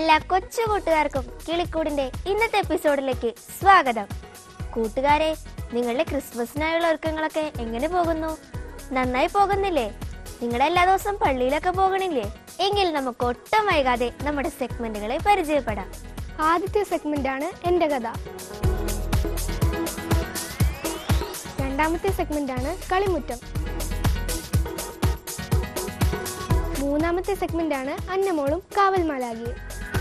എല്ലാ കൊച്ചു കൂട്ടുകാർക്കും കിളിക്കൂടിന്റെ ഇന്നത്തെ എപ്പിസോഡിലേക്ക് സ്വാഗതം കൂട്ടുകാരെ നിങ്ങളുടെ ക്രിസ്മസിനായുള്ള ഒരുക്കങ്ങളൊക്കെ എങ്ങനെ പോകുന്നു നന്നായി പോകുന്നില്ലേ നിങ്ങളുടെ എല്ലാ ദിവസവും പള്ളിയിലൊക്കെ പോകണില്ലേ എങ്കിൽ നമുക്ക് ഒട്ടും വൈകാതെ നമ്മുടെ സെഗ്മെന്റുകളെ പരിചയപ്പെടാം ആദ്യത്തെ സെഗ്മെന്റ് ആണ് എൻ്റെ കഥ രണ്ടാമത്തെ സെഗ്മെന്റ് ആണ് കളിമുറ്റം മൂന്നാമത്തെ സെഗ്മെന്റ് ആണ് അന്നമോളും കാവൽ മാലാകിയും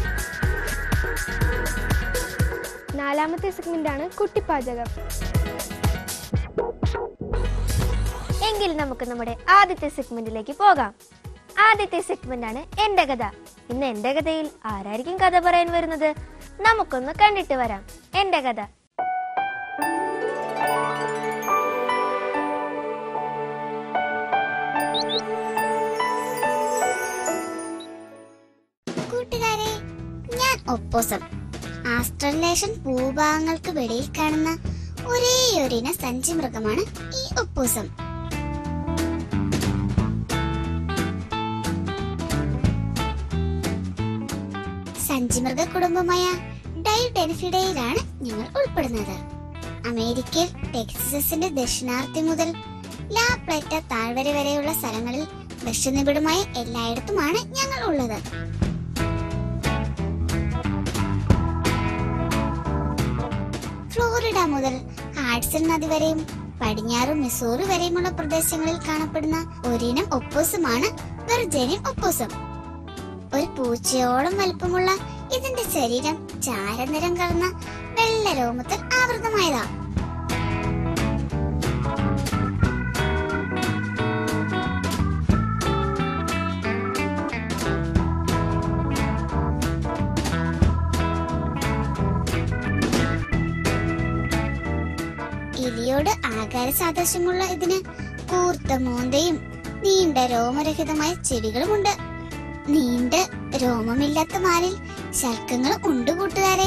നാലാമത്തെ സെഗ്മെന്റ് ആണ് കുട്ടിപ്പാചകം എങ്കിൽ നമുക്ക് നമ്മുടെ ആദ്യത്തെ സെഗ്മെന്റിലേക്ക് പോകാം ആദ്യത്തെ സെഗ്മെന്റ് ആണ് എന്റെ കഥ ഇന്ന് എന്റെ കഥയിൽ ആരായിരിക്കും കഥ പറയാൻ വരുന്നത് നമുക്കൊന്ന് കണ്ടിട്ട് വരാം എന്റെ കഥ കൂട്ടുകാരെ ഞാൻ ഒപ്പോസം ആസ്ട്രലേഷൻ ഭൂഭാഗങ്ങൾക്ക് വെളിയിൽ കാണുന്ന ഒരേ ഒരിന സഞ്ചി മൃഗമാണ് ഈ ഒപ്പോസം സഞ്ചിമൃഗ കുടുംബമായ ഡൈഡെനിഫിഡയിലാണ് ഞങ്ങൾ ഉൾപ്പെടുന്നത് അമേരിക്കയിൽ ടെക്സസിന്റെ ദക്ഷിണാർത്തി മുതൽ ലാ പ്ലേറ്റ താഴ്വര വരെയുള്ള സ്ഥലങ്ങളിൽ ദക്ഷിണനിബിഡമായ എല്ലായിടത്തുമാണ് ഞങ്ങൾ ഉള്ളത് ഫ്ലോറിഡ മുതൽ ഹാഡ്സൺ നദി വരെയും പടിഞ്ഞാറ് മിസോറി വരെയുമുള്ള പ്രദേശങ്ങളിൽ കാണപ്പെടുന്ന ഒരിനം ഒപ്പോസമാണ് വെർജേനിയം ഒപ്പോസം ഒരു പൂച്ചയോളം വലുപ്പമുള്ള ഇതിന്റെ ശരീരം ചാരനിറം കലർന്ന വെള്ള രോമത്തിൽ ആവൃതമായതാ എലിയോട് ആകാര സാദൃശ്യമുള്ള ഇതിന് കൂർത്ത മൂന്തയും നീണ്ട രോമരഹിതമായ ചെവികളുമുണ്ട് നീണ്ട രോമമില്ലാത്ത മാലിൽ ശൽക്കങ്ങൾ ഉണ്ട് കൂട്ടുകാരെ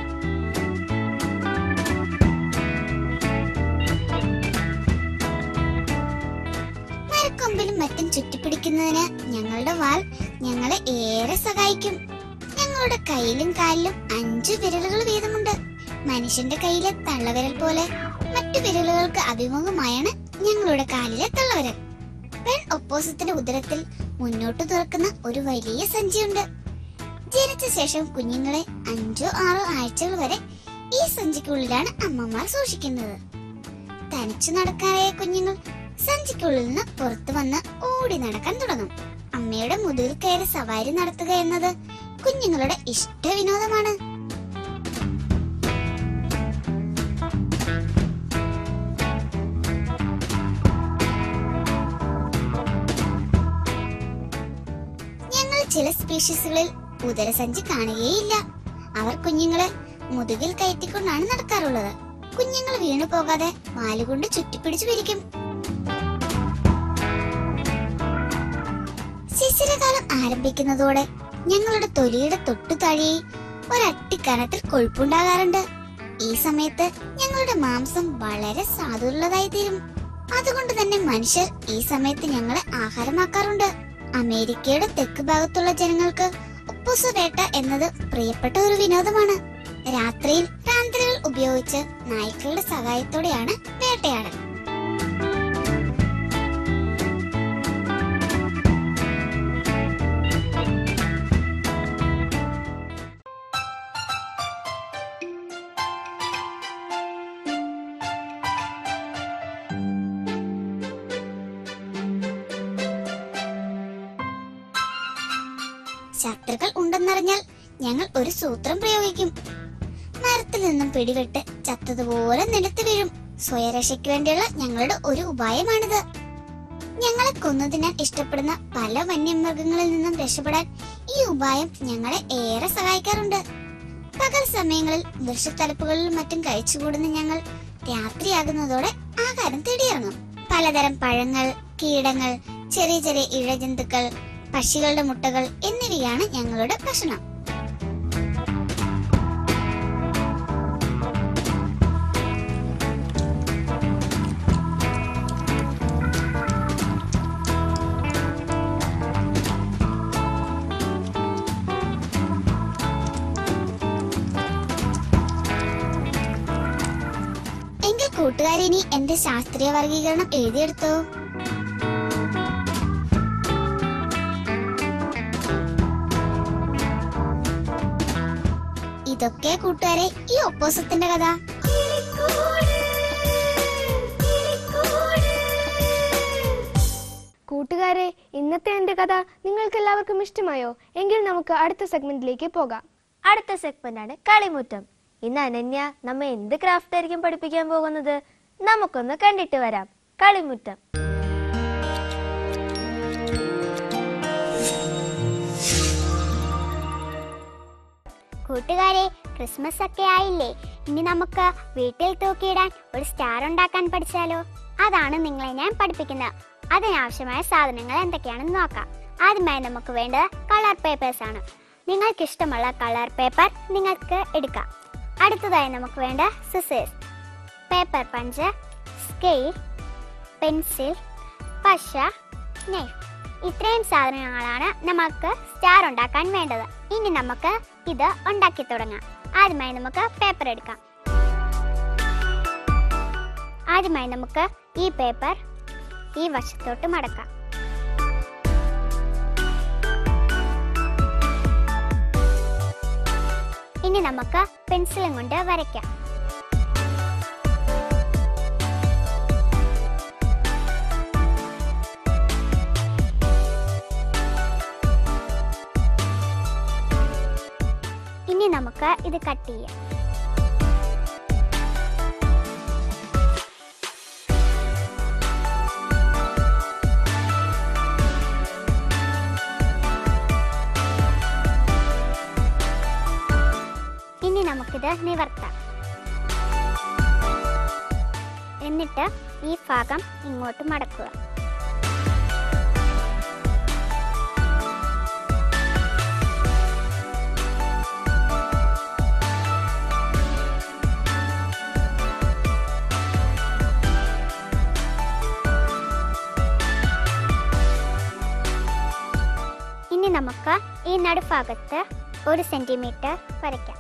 മരക്കൊമ്പിലും മറ്റും ചുറ്റിപ്പിടിക്കുന്നതിന് ഞങ്ങളുടെ വാൽ ഞങ്ങളെ ഏറെ സഹായിക്കും ഞങ്ങളുടെ കയ്യിലും കാലിലും അഞ്ചു വിരലുകൾ വീതമുണ്ട് മനുഷ്യന്റെ കയ്യിലെ തള്ളവിരൽ പോലെ മറ്റു വിരലുകൾക്ക് അഭിമുഖമായാണ് ഞങ്ങളുടെ കാലിലെ തള്ളവിരൽ പെൺ ഒപ്പോസത്തിന്റെ ഉദരത്തിൽ മുന്നോട്ട് തുറക്കുന്ന ഒരു വലിയ സഞ്ചിയുണ്ട് ജനിച്ച ശേഷം കുഞ്ഞുങ്ങളെ അഞ്ചോ ആറോ ആഴ്ചകൾ വരെ ഈ സഞ്ചിക്കുള്ളിലാണ് അമ്മമാർ സൂക്ഷിക്കുന്നത് തനിച്ചു നടക്കാനായ കുഞ്ഞുങ്ങൾ സഞ്ചിക്കുള്ളിൽ നിന്ന് പുറത്തു വന്ന് ഓടി നടക്കാൻ തുടങ്ങും അമ്മയുടെ മുതുകിൽ കയറി സവാരി നടത്തുക എന്നത് കുഞ്ഞുങ്ങളുടെ ഇഷ്ട വിനോദമാണ് ഞങ്ങൾ ചില സ്പീഷീസുകളിൽ ഉദരസഞ്ചി കാണുകയില്ല അവർ കുഞ്ഞുങ്ങളെ മുതുകിൽ കയറ്റിക്കൊണ്ടാണ് നടക്കാറുള്ളത് കുഞ്ഞുങ്ങൾ വീണു പോകാതെ വാലുകൊണ്ട് ചുറ്റിപ്പിടിച്ചു പിരിക്കും ശിശിരകാലം ആരംഭിക്കുന്നതോടെ ഞങ്ങളുടെ തൊലിയുടെ തൊട്ടു താഴെയായി ഒരട്ടിക്കനത്തിൽ കൊഴുപ്പുണ്ടാകാറുണ്ട് ഈ സമയത്ത് ഞങ്ങളുടെ മാംസം വളരെ സാധുള്ളതായി തീരും അതുകൊണ്ട് തന്നെ മനുഷ്യർ ഈ സമയത്ത് ഞങ്ങളെ ആഹാരമാക്കാറുണ്ട് അമേരിക്കയുടെ തെക്ക് ഭാഗത്തുള്ള ജനങ്ങൾക്ക് ഉപ്പുസ വേട്ട എന്നത് പ്രിയപ്പെട്ട ഒരു വിനോദമാണ് രാത്രിയിൽ റാന്തലുകൾ ഉപയോഗിച്ച് നായ്ക്കളുടെ സഹായത്തോടെയാണ് വേട്ടയാടൽ ശത്രുക്കൾ ഉണ്ടെന്നറിഞ്ഞാൽ ഞങ്ങൾ ഒരു സൂത്രം പ്രയോഗിക്കും മരത്തിൽ നിന്നും പിടിവിട്ട് ചത്തതുപോലെ നിലത്ത് വീഴും സ്വയരക്ഷയ്ക്ക് വേണ്ടിയുള്ള ഞങ്ങളുടെ ഒരു ഉപായമാണിത് ഞങ്ങളെ കൊന്നു തിന്നാൻ ഇഷ്ടപ്പെടുന്ന പല വന്യമൃഗങ്ങളിൽ നിന്നും രക്ഷപ്പെടാൻ ഈ ഉപായം ഞങ്ങളെ ഏറെ സഹായിക്കാറുണ്ട് പകൽ സമയങ്ങളിൽ വൃക്ഷത്തലപ്പുകളിലും മറ്റും കഴിച്ചുകൂടുന്ന ഞങ്ങൾ രാത്രിയാകുന്നതോടെ ആഹാരം തേടിയിറങ്ങും പലതരം പഴങ്ങൾ കീടങ്ങൾ ചെറിയ ചെറിയ ഇഴജന്തുക്കൾ പക്ഷികളുടെ മുട്ടകൾ എന്നിവയാണ് ഞങ്ങളുടെ ഭക്ഷണം കൂട്ടുകാരിനി എന്റെ ശാസ്ത്രീയ വർഗീകരണം എഴുതിയെടുത്തോ ഇതൊക്കെ കൂട്ടുകാരെ ഈ ഒപ്പോസത്തിന്റെ കഥ കൂട്ടുകാരെ ഇന്നത്തെ എൻ്റെ കഥ നിങ്ങൾക്ക് എല്ലാവർക്കും ഇഷ്ടമായോ എങ്കിൽ നമുക്ക് അടുത്ത സെഗ്മെന്റിലേക്ക് പോകാം അടുത്ത സെഗ്മെന്റ് ആണ് കളിമുറ്റം ഇന്ന് അനന്യ നമ്മെ എന്ത് ക്രാഫ്റ്റ് ആയിരിക്കും പഠിപ്പിക്കാൻ പോകുന്നത് നമുക്കൊന്ന് കണ്ടിട്ട് വരാം കളിമുറ്റം കൂട്ടുകാരെ ക്രിസ്മസ് ഒക്കെ ആയില്ലേ ഇനി നമുക്ക് വീട്ടിൽ തൂക്കിയിടാൻ ഒരു സ്റ്റാർ ഉണ്ടാക്കാൻ പഠിച്ചാലോ അതാണ് നിങ്ങളെ ഞാൻ പഠിപ്പിക്കുന്നത് അതിനാവശ്യമായ സാധനങ്ങൾ എന്തൊക്കെയാണെന്ന് നോക്കാം ആദ്യമായി നമുക്ക് വേണ്ടത് കളർ പേപ്പേഴ്സ് ആണ് നിങ്ങൾക്ക് ഇഷ്ടമുള്ള കളർ പേപ്പർ നിങ്ങൾക്ക് എടുക്കാം അടുത്തതായി നമുക്ക് വേണ്ട scissors paper punch scale pencil പശ നെയ്ഫ് ഇത്രയും സാധനങ്ങളാണ് നമുക്ക് സ്റ്റാർ ഉണ്ടാക്കാൻ വേണ്ടത് ഇനി നമുക്ക് ഇത് ഉണ്ടാക്കി തുടങ്ങാം ആദ്യമായി നമുക്ക് പേപ്പർ എടുക്കാം ആദ്യമായി നമുക്ക് ഈ പേപ്പർ ഈ വശത്തോട്ട് മടക്കാം ഇനി നമുക്ക് പെൻസിലും കൊണ്ട് വരയ്ക്കാം ഇനി നമുക്ക് ഇത് കട്ട് ചെയ്യാം ഇനി നമുക്കിത് നിവർത്താം എന്നിട്ട് ഈ ഭാഗം ഇങ്ങോട്ട് മടക്കുക ഇനി നമുക്ക് ഈ നടുഭാഗത്ത് ഒരു സെന്റിമീറ്റർ വരയ്ക്കാം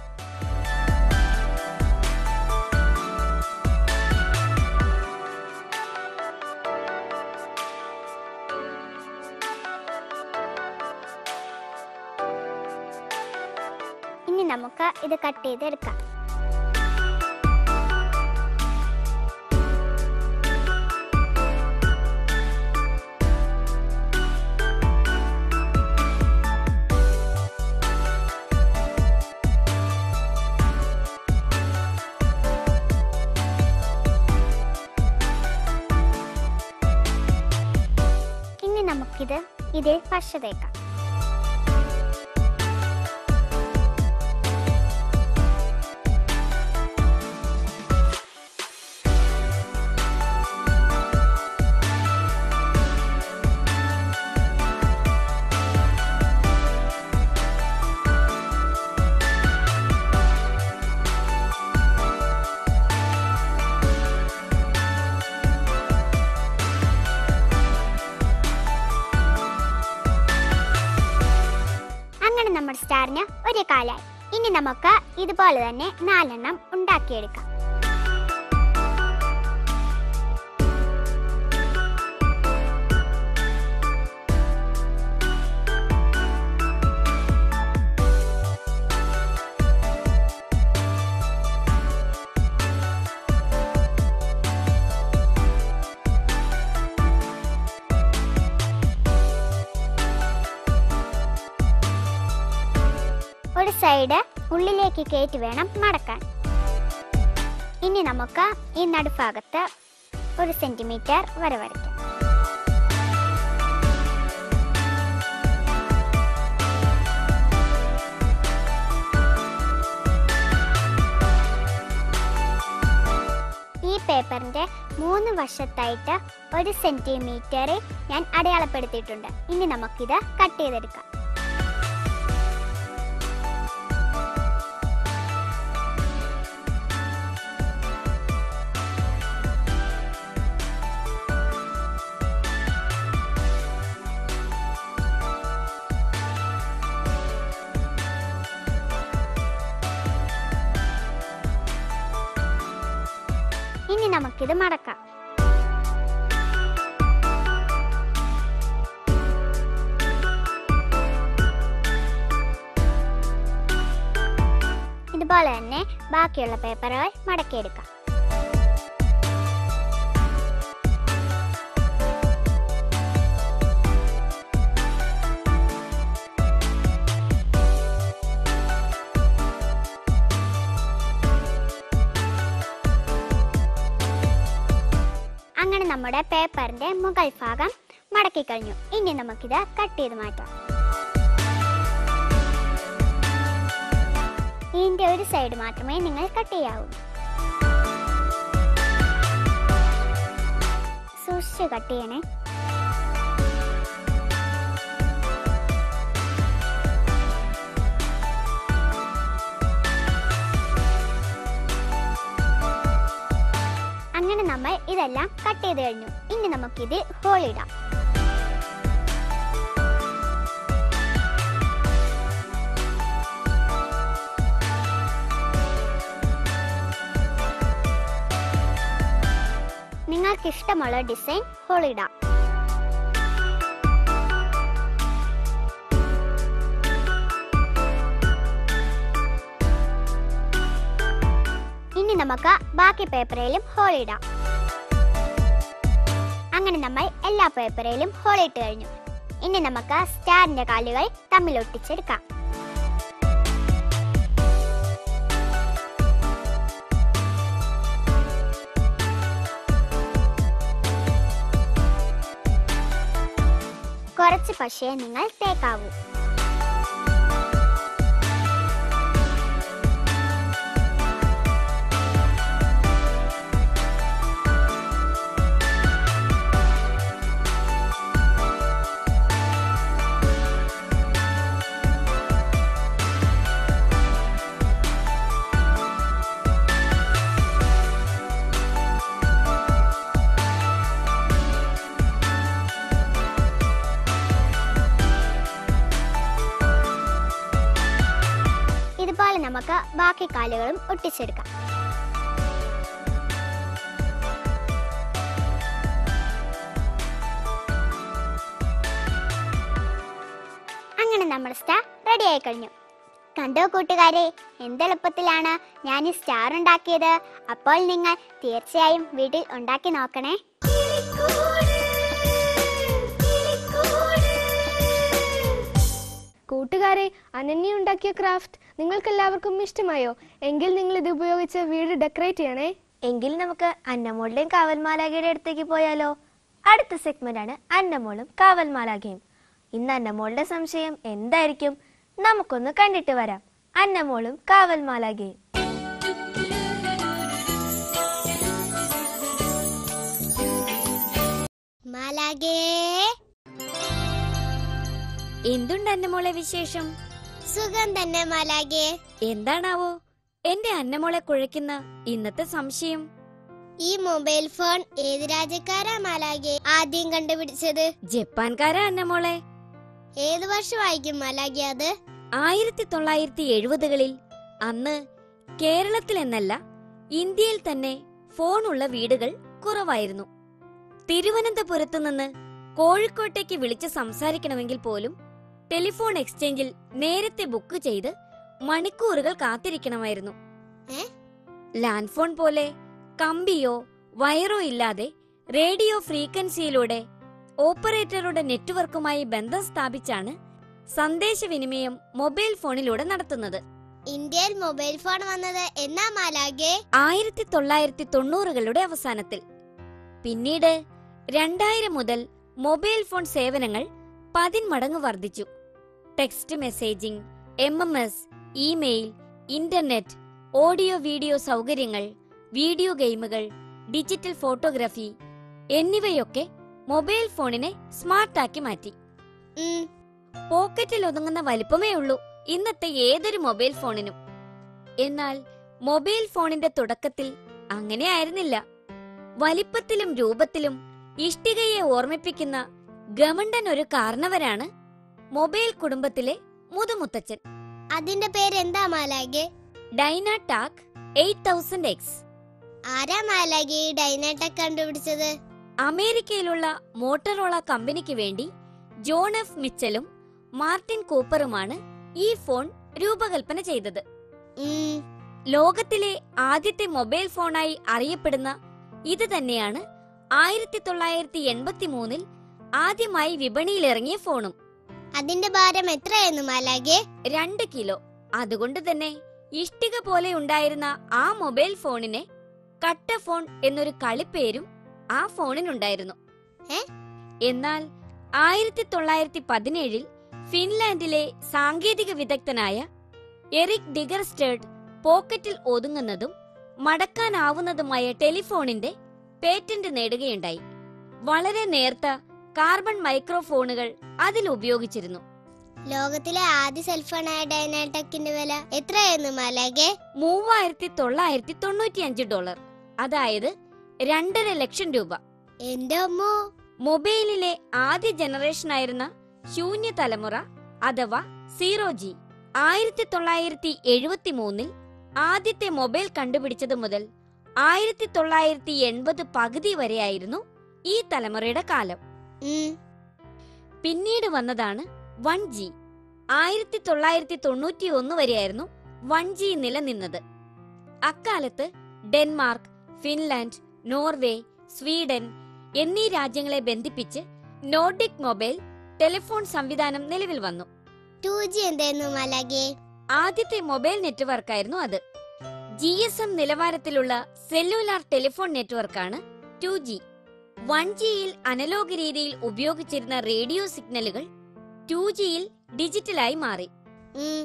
ഇനി നമുക്ക് ഇത് കട്ട് ചെയ്തെടുക്കാം ഇനി നമുക്കിത് ഇതിൽ പശ തേക്കാം അങ്ങനെ നമ്മുടെ സ്റ്റാറിന് ഒരു കാലായി ഇനി നമുക്ക് ഇതുപോലെ തന്നെ നാലെണ്ണം ഉണ്ടാക്കിയെടുക്കാം ഒരു സൈഡ് ഉള്ളിലേക്ക് കയറ്റി വേണം മടക്കാൻ ഇനി നമുക്ക് ഈ നടുഭാഗത്ത് ഒരു സെന്റിമീറ്റർ വര വരയ്ക്കാം ഈ പേപ്പറിന്റെ മൂന്ന് വശത്തായിട്ട് ഒരു സെന്റിമീറ്റർ ഞാൻ അടയാളപ്പെടുത്തിയിട്ടുണ്ട് ഇനി നമുക്കിത് കട്ട് ചെയ്തെടുക്കാം ഇനി ഇനി നമുക്കിത് മടക്കാം ഇതുപോലെ തന്നെ ബാക്കിയുള്ള പേപ്പറുകൾ മടക്കിയെടുക്കാം അങ്ങനെ നമ്മുടെ പേപ്പറിന്റെ മുകൾ ഭാഗം മടക്കി കഴിഞ്ഞു ഇനി നമുക്കിത് കട്ട് ചെയ്ത് മാറ്റാം ഇതിന്റെ ഒരു സൈഡ് മാത്രമേ നിങ്ങൾ കട്ട് ചെയ്യാവൂ സൂക്ഷിച്ച് കട്ട് ചെയ്യണേ അങ്ങനെ നമ്മൾ ഇതെല്ലാം കട്ട് ചെയ്ത് കഴിഞ്ഞു ഇനി നമുക്കിത് ഹോൾ ഇടാം നിങ്ങൾക്ക് ഇഷ്ടമുള്ള ഡിസൈൻ ഹോൾ ഇടാം ഇനി നമുക്ക് ബാക്കി പേപ്പറിലും ഹോൾ ഇടാം അങ്ങനെ നമ്മൾ എല്ലാ പേപ്പറിലും ഹോൾ ഇട്ട് കഴിഞ്ഞു ഇനി നമുക്ക് സ്റ്റാറിന്റെ കാലുകൾ തമ്മിൽ ഒട്ടിച്ചെടുക്കാം കുറച്ച് പക്ഷേ നിങ്ങൾ തേക്കാവൂ ഇതുപോലെ നമുക്ക് ബാക്കി കാലുകളും ഒട്ടിച്ചെടുക്കാം അങ്ങനെ നമ്മുടെ സ്റ്റാർ റെഡി ആയി കഴിഞ്ഞു കണ്ടോ കൂട്ടുകാരെ എന്തെളുപ്പത്തിലാണ് ഞാൻ ഈ സ്റ്റാർ ഉണ്ടാക്കിയത് അപ്പോൾ നിങ്ങൾ തീർച്ചയായും വീട്ടിൽ ഉണ്ടാക്കി നോക്കണേ കൂട്ടുകാരെ അനന്യ ഉണ്ടാക്കിയ ക്രാഫ്റ്റ് നിങ്ങൾക്ക് എല്ലാവർക്കും ഇഷ്ടമായോ എങ്കിൽ നിങ്ങൾ ഇത് ഉപയോഗിച്ച് വീട് ഡെക്കറേറ്റ് ചെയ്യണേ എങ്കിൽ നമുക്ക് അന്നമോളുടെയും കാവൽമാലാഖയുടെ അടുത്തേക്ക് പോയാലോ അടുത്ത സെഗ്മെന്റ് ആണ് അന്നമോളും കാവൽമാലാഖയും ഇന്ന് അന്നമോളുടെ സംശയം എന്തായിരിക്കും നമുക്കൊന്ന് കണ്ടിട്ട് വരാം അന്നമോളും കാവൽമാലാഖയും മാലാഗേ എന്തുണ്ട് അന്നമോളെ വിശേഷം സുഖം തന്നെ മാലാഗേ എന്താണാവോ എന്റെ അന്നമോളെ കുഴയ്ക്കുന്ന ഇന്നത്തെ സംശയം ഈ മൊബൈൽ ഫോൺ ഏത് രാജ്യക്കാരാ മാലാഗെ ആദ്യം കണ്ടുപിടിച്ചത് ജപ്പാൻകാരാ അന്നമോളെ ഏത് വർഷമായിരിക്കും മാലാഗെ അത് ആയിരത്തി തൊള്ളായിരത്തി എഴുപതുകളിൽ അന്ന് കേരളത്തിൽ എന്നല്ല ഇന്ത്യയിൽ തന്നെ ഫോണുള്ള വീടുകൾ കുറവായിരുന്നു തിരുവനന്തപുരത്തു നിന്ന് കോഴിക്കോട്ടേക്ക് വിളിച്ച് സംസാരിക്കണമെങ്കിൽ പോലും ടെലിഫോൺ എക്സ്ചേഞ്ചിൽ നേരത്തെ ബുക്ക് ചെയ്ത് മണിക്കൂറുകൾ കാത്തിരിക്കണമായിരുന്നു ഏ? ലാൻഡ് ഫോൺ പോലെ കമ്പിയോ വയറോ ഇല്ലാതെ റേഡിയോ ഫ്രീക്വൻസിയിലൂടെ ഓപ്പറേറ്ററുടെ നെറ്റ്വർക്കുമായി ബന്ധം സ്ഥാപിച്ചാണ് സന്ദേശവിനിമയം മൊബൈൽ ഫോണിലൂടെ നടത്തുന്നത് ഇന്ത്യയിൽ മൊബൈൽ ഫോൺ വന്നത് എന്നാ മാലാഗെ ആയിരത്തി തൊള്ളായിരത്തി തൊണ്ണൂറുകളുടെ അവസാനത്തിൽ പിന്നീട് രണ്ടായിരം മുതൽ മൊബൈൽ ഫോൺ സേവനങ്ങൾ പതിന്മടങ്ങ് വർദ്ധിച്ചു text messaging M M S email internet audio video സൗകര്യങ്ങൾ വീഡിയോ ഗെയിമുകൾ ഡിജിറ്റൽ ഫോട്ടോഗ്രാഫി എന്നിവയൊക്കെ മൊബൈൽ ഫോണിനെ സ്മാർട്ടാക്കി മാറ്റി ഉം, പോക്കറ്റിൽ ഒതുങ്ങുന്ന വലിപ്പമേ ഉള്ളൂ ഇന്നത്തെ ഏതൊരു മൊബൈൽ ഫോണിനും എന്നാൽ മൊബൈൽ ഫോണിന്റെ തുടക്കത്തിൽ അങ്ങനെ ആയിരുന്നില്ല വലിപ്പത്തിലും രൂപത്തിലും ഇഷ്ടികയെ ഓർമ്മിപ്പിക്കുന്ന ഗമണ്ടൻ ഒരു കാരണവരാണ് മൊബൈൽ കുടുംബത്തിലെ മുതുമുത്തച്ഛൻ അതിന്റെ പേര് എന്താ മാലാഗെ ഡൈനാടാക് എയ്റ്റ് തൗസൻഡ് എക്സ് ആരാ മാലാകെ ഈ ഡൈനാടെക് കണ്ടുപിടിച്ചത് അമേരിക്കയിലുള്ള മോട്ടറോള കമ്പനിക്ക് വേണ്ടി ജോൺ എഫ് മിച്ചലും മാർട്ടിൻ കൂപ്പറുമാണ് ഈ ഫോൺ രൂപകൽപ്പന ചെയ്തത് ഉം, ലോകത്തിലെ ആദ്യത്തെ മൊബൈൽ ഫോണായി അറിയപ്പെടുന്ന ഇത് തന്നെയാണ് ആയിരത്തി തൊള്ളായിരത്തി എൺപത്തി മൂന്നിൽ ആദ്യമായി വിപണിയിലിറങ്ങിയ ഫോണും അതിന്റെ ഭാരം എത്രയായിരുന്നു മാലാകെ രണ്ട് കിലോ അതുകൊണ്ട് തന്നെ ഇഷ്ടിക പോലെ ഉണ്ടായിരുന്ന ആ മൊബൈൽ ഫോണിനെ കട്ട ഫോൺ എന്നൊരു കളിപ്പേരും ആ ഫോണിനുണ്ടായിരുന്നു ഏ? എന്നാൽ ആയിരത്തി തൊള്ളായിരത്തി പതിനേഴിൽ ഫിൻലാൻഡിലെ സാങ്കേതിക വിദഗ്ധനായ എറിക് ഡിഗർസ്റ്റേഡ് പോക്കറ്റിൽ ഒതുങ്ങുന്നതും മടക്കാനാവുന്നതുമായ ടെലിഫോണിന്റെ പേറ്റന്റ് നേടുകയുണ്ടായി വളരെ നേർത്ത കാർബൺ മൈക്രോഫോണുകൾ അതിൽ ഉപയോഗിച്ചിരുന്നു ലോകത്തിലെ ആദ്യ സെൽഫോണായ ഡൈനാടെക്കിന്റെ വില എത്രയായിരുന്നു മാലാകെ മൂവായിരത്തി തൊള്ളായിരത്തി തൊണ്ണൂറ്റിയഞ്ച് ഡോളർ അതായത് രണ്ടര ലക്ഷം രൂപ എന്റെ അമ്മോ മൊബൈലിലെ ആദ്യ ജനറേഷനായിരുന്ന ശൂന്യ തലമുറ അഥവാ സീറോ ജി ആയിരത്തി തൊള്ളായിരത്തി എഴുപത്തി മൂന്നിൽ ആദ്യത്തെ മൊബൈൽ കണ്ടുപിടിച്ചത് മുതൽ ആയിരത്തി തൊള്ളായിരത്തി എൺപത് പകുതി വരെയായിരുന്നു ഈ തലമുറയുടെ കാലം ഉം, പിന്നീട് വന്നതാണ് വൺ ജി ആയിരത്തി തൊള്ളായിരത്തി തൊണ്ണൂറ്റി ഒന്ന് വരെയായിരുന്നു വൺ ജി നിലനിന്നത് അക്കാലത്ത് ഡെൻമാർക്ക് ഫിൻലാൻഡ് നോർവേ സ്വീഡൻ എന്നീ രാജ്യങ്ങളെ ബന്ധിപ്പിച്ച് നോർഡിക് മൊബൈൽ ടെലിഫോൺ സംവിധാനം നിലവിൽ വന്നു 2G എന്തായിരുന്നു മാലാകെ ആദ്യത്തെ മൊബൈൽ നെറ്റ്വർക്കായിരുന്നു അത് ജി എസ് എം നിലവാരത്തിലുള്ള സെല്ലുലാർ ടെലിഫോൺ നെറ്റ്വർക്കാണ് ടു ജി വൺ ജിയിൽ അനലോഗ് രീതിയിൽ ഉപയോഗിച്ചിരുന്ന റേഡിയോ സിഗ്നലുകൾ ടു ജിയിൽ ഡിജിറ്റലായി മാറി ഉം,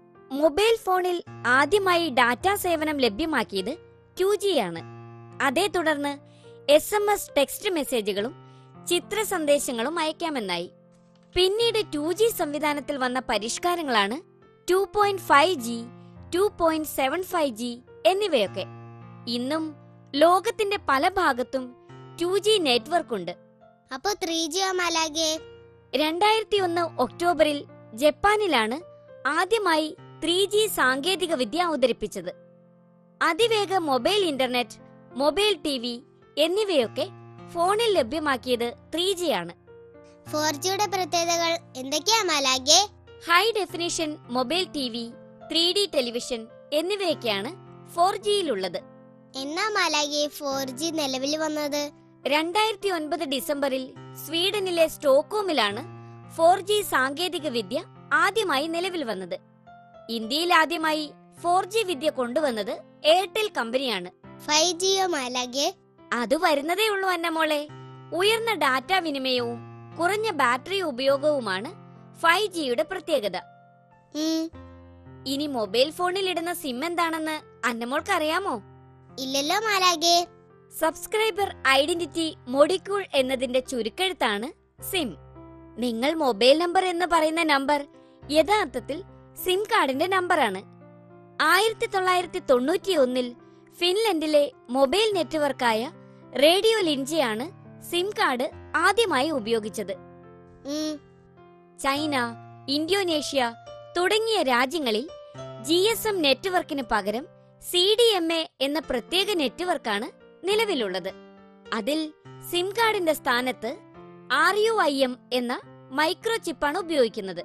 മൊബൈൽ ഫോണിൽ ആദ്യമായി ഡാറ്റ സേവനം ലഭ്യമാക്കിയത് ടു ആണ് അതേ തുടർന്ന് എസ് എം എസ് ടെക്സ്റ്റ് മെസ്സേജുകളും ചിത്ര സന്ദേശങ്ങളും അയക്കാമെന്നായി പിന്നീട് ടു ജി സംവിധാനത്തിൽ വന്ന പരിഷ്കാരങ്ങളാണ് two point five G two point seven five G എന്നിവയൊക്കെ ഇന്നും ലോകത്തിന്റെ പല ഭാഗത്തും ടു ജി നെറ്റ്വർക്ക് ഉണ്ട് അപ്പൊ ത്രീ ജിയോ മാലാകെ രണ്ടായിരത്തി ഒന്ന് ഒക്ടോബറിൽ ജപ്പാനിലാണ് ആദ്യമായി ത്രീ ജി സാങ്കേതിക വിദ്യ അവതരിപ്പിച്ചത് അതിവേഗ mobile internet mobile T V എന്നിവയൊക്കെ ഫോണിൽ ലഭ്യമാക്കിയത് ത്രീ ജി ആണ് ഫോർ ജിയുടെ പ്രത്യേകതകൾ എന്തൊക്കെയാ മാലാകെ high definition mobile T V three D television എന്നിവയൊക്കെയാണ് ഫോർ ജിയിലുള്ളത് എന്നാ മാലാകെ ഫോർ ജി നിലവിൽ വന്നത് രണ്ടായിരത്തി ഒൻപത് ഡിസംബറിൽ സ്വീഡനിലെ സ്റ്റോക്കോമിലാണ് ഫോർ ജി സാങ്കേതിക വിദ്യ ആദ്യമായി നിലവിൽ വന്നത് ഇന്ത്യയിൽ ആദ്യമായി ഫോർ ജി വിദ്യ കൊണ്ടുവന്നത് എയർടെൽ കമ്പനിയാണ് ഫൈവ് ജിയോ മാലാകെ അത് വരുന്നതേ ഉള്ളൂ അന്നമോളെ ഉയർന്ന ഡാറ്റ വിനിമയവും കുറഞ്ഞ ബാറ്ററി ഉപയോഗവുമാണ് ഫൈവ് ജിയുടെ പ്രത്യേകത ഉം, ഇനി മൊബൈൽ ഫോണിൽ ഇടുന്ന സിം എന്താണെന്ന് അന്നമോൾക്ക് അറിയാമോ ഇല്ലല്ലോ മാലാകെ സബ്സ്ക്രൈബർ ഐഡന്റിറ്റി മൊഡിക്യൂൾ എന്നതിന്റെ ചുരുക്കെഴുത്താണ് സിം നിങ്ങൾ മൊബൈൽ നമ്പർ എന്ന് പറയുന്ന നമ്പർ യഥാർത്ഥത്തിൽ സിം കാർഡിന്റെ നമ്പറാണ് ആയിരത്തി തൊള്ളായിരത്തി തൊണ്ണൂറ്റി ഒന്നിൽ ഫിൻലൻഡിലെ മൊബൈൽ നെറ്റ്വർക്കായ റേഡിയോ ലിൻജിയാണ് സിം കാർഡ് ആദ്യമായി ഉപയോഗിച്ചത് ഉം, ചൈന ഇന്തോനേഷ്യ തുടങ്ങിയ രാജ്യങ്ങളിൽ ജി എസ് എം നെറ്റ്വർക്കിന് പകരം സി ഡി എം എ എന്ന പ്രത്യേക നെറ്റ്വർക്കാണ് നിലവിലുള്ളത് അതിൽ സിം കാർഡിന്റെ സ്ഥാനത്ത് ആർ യു ഐ എം എന്ന മൈക്രോ ചിപ്പാണ് ഉപയോഗിക്കുന്നത്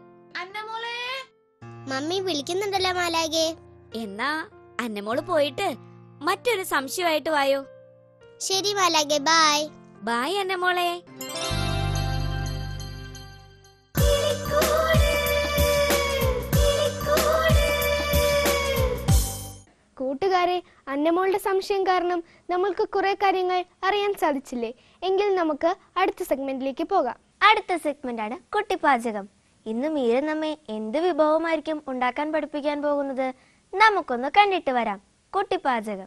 മമ്മി വിളിക്കുന്നുണ്ടല്ലോ മാലാകെ എന്നാ അന്നമോള് പോയിട്ട് മറ്റൊരു സംശയമായിട്ട് വായോ ശരി മാലാകെ ബായ് ബായ് അന്നമോളെ കൂട്ടുകാരെ അന്നമോളുടെ സംശയം കാരണം നമ്മൾക്ക് കുറെ കാര്യങ്ങൾ അറിയാൻ സാധിച്ചില്ലേ എങ്കിൽ നമുക്ക് അടുത്ത സെഗ്മെന്റിലേക്ക് പോകാം അടുത്ത സെഗ്മെന്റ് ആണ് കുട്ടിപ്പാചകം ഇന്ന് മീര നമ്മെ എന്ത് വിഭവമായിരിക്കും ഉണ്ടാക്കാൻ പഠിപ്പിക്കാൻ പോകുന്നത് നമുക്കൊന്ന് കണ്ടിട്ട് വരാം കുട്ടിപ്പാചകം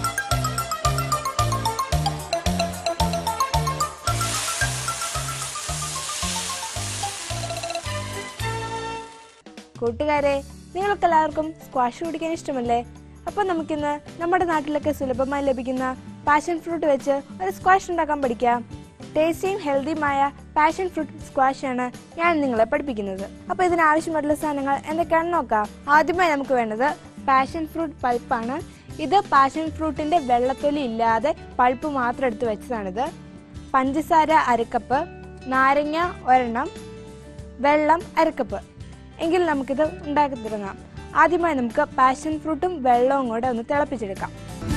കൂട്ടുകാരെ നിങ്ങൾക്കെല്ലാവർക്കും സ്ക്വാഷ് കുടിക്കാൻ ഇഷ്ടമല്ലേ അപ്പോൾ നമുക്കിന്ന് നമ്മുടെ നാട്ടിലൊക്കെ സുലഭമായി ലഭിക്കുന്ന പാഷൻ ഫ്രൂട്ട് വെച്ച് ഒരു സ്ക്വാഷ് ഉണ്ടാക്കാൻ പഠിക്കാം ടേസ്റ്റിയും ഹെൽത്തിയുമായ പാഷൻ ഫ്രൂട്ട് സ്ക്വാഷ് ആണ് ഞാൻ നിങ്ങളെ പഠിപ്പിക്കുന്നത് അപ്പോൾ ഇതിന് ആവശ്യമായിട്ടുള്ള സാധനങ്ങൾ എന്തൊക്കെയാണെന്ന് നോക്കാം ആദ്യമായി നമുക്ക് വേണ്ടത് പാഷൻ ഫ്രൂട്ട് പൾപ്പാണ് ഇത് പാഷൻ ഫ്രൂട്ടിന്റെ വെള്ളത്തൊലി ഇല്ലാതെ പൾപ്പ് മാത്രം എടുത്ത് വെച്ചതാണിത് പഞ്ചസാര അരക്കപ്പ് നാരങ്ങ ഒരെണ്ണം വെള്ളം അരക്കപ്പ് എങ്കിൽ നമുക്കിത് ഉണ്ടാക്കി തുടങ്ങാം ആദ്യമായി നമുക്ക് പാഷൻ ഫ്രൂട്ടും വെള്ളവും കൂടെ ഒന്ന് തിളപ്പിച്ചെടുക്കാം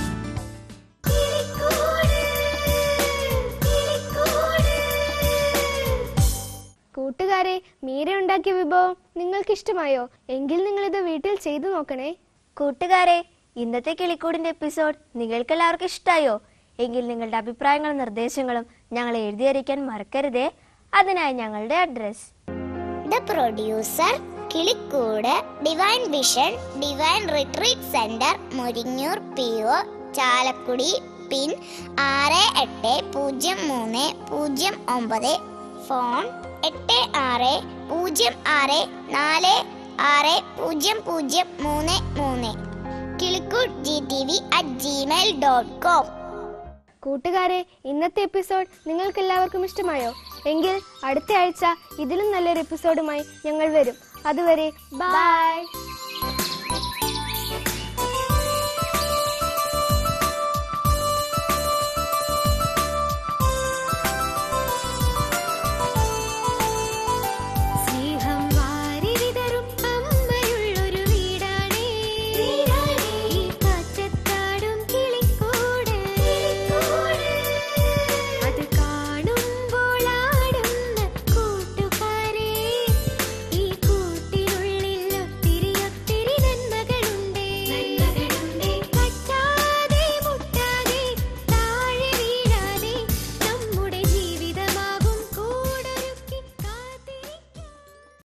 കൂട്ടുകാരെ മീര ഉണ്ടാക്കിയ വിഭവം നിങ്ങൾക്ക് ഇഷ്ടമായോ എങ്കിൽ നിങ്ങൾ ഇത് വീട്ടിൽ ചെയ്തു നോക്കണേ കൂട്ടുകാരെ ഇന്നത്തെ കിളിക്കൂടിന്റെ എപ്പിസോഡ് നിങ്ങൾക്ക് എല്ലാവർക്കും ഇഷ്ടമായോ എങ്കിൽ നിങ്ങളുടെ അഭിപ്രായങ്ങളും നിർദ്ദേശങ്ങളും ഞങ്ങളെ എഴുതി അറിയിക്കാൻ മറക്കരുതേ അതിനായി ഞങ്ങളുടെ address the producer Kilikkoodu divine vision divine retreat centre Muringoor P O Chalakudy pin ആറ് എട്ട് പൂജ്യം മൂന്ന് പൂജ്യം ഒമ്പത് ഫോൺ എട്ട് ആറ് പൂജ്യം ആറ് നാല് ആറ് പൂജ്യം പൂജ്യം മൂന്ന് മൂന്ന് Kilikkoodu G T V at Gmail dot com കൂട്ടുകാരെ ഇന്നത്തെ എപ്പിസോഡ് നിങ്ങൾക്ക് എല്ലാവർക്കും ഇഷ്ടമായോ എങ്കിൽ അടുത്ത ആഴ്ച ഇതിലും നല്ലൊരു എപ്പിസോഡുമായി ഞങ്ങൾ വരും അതുവരെ ബൈ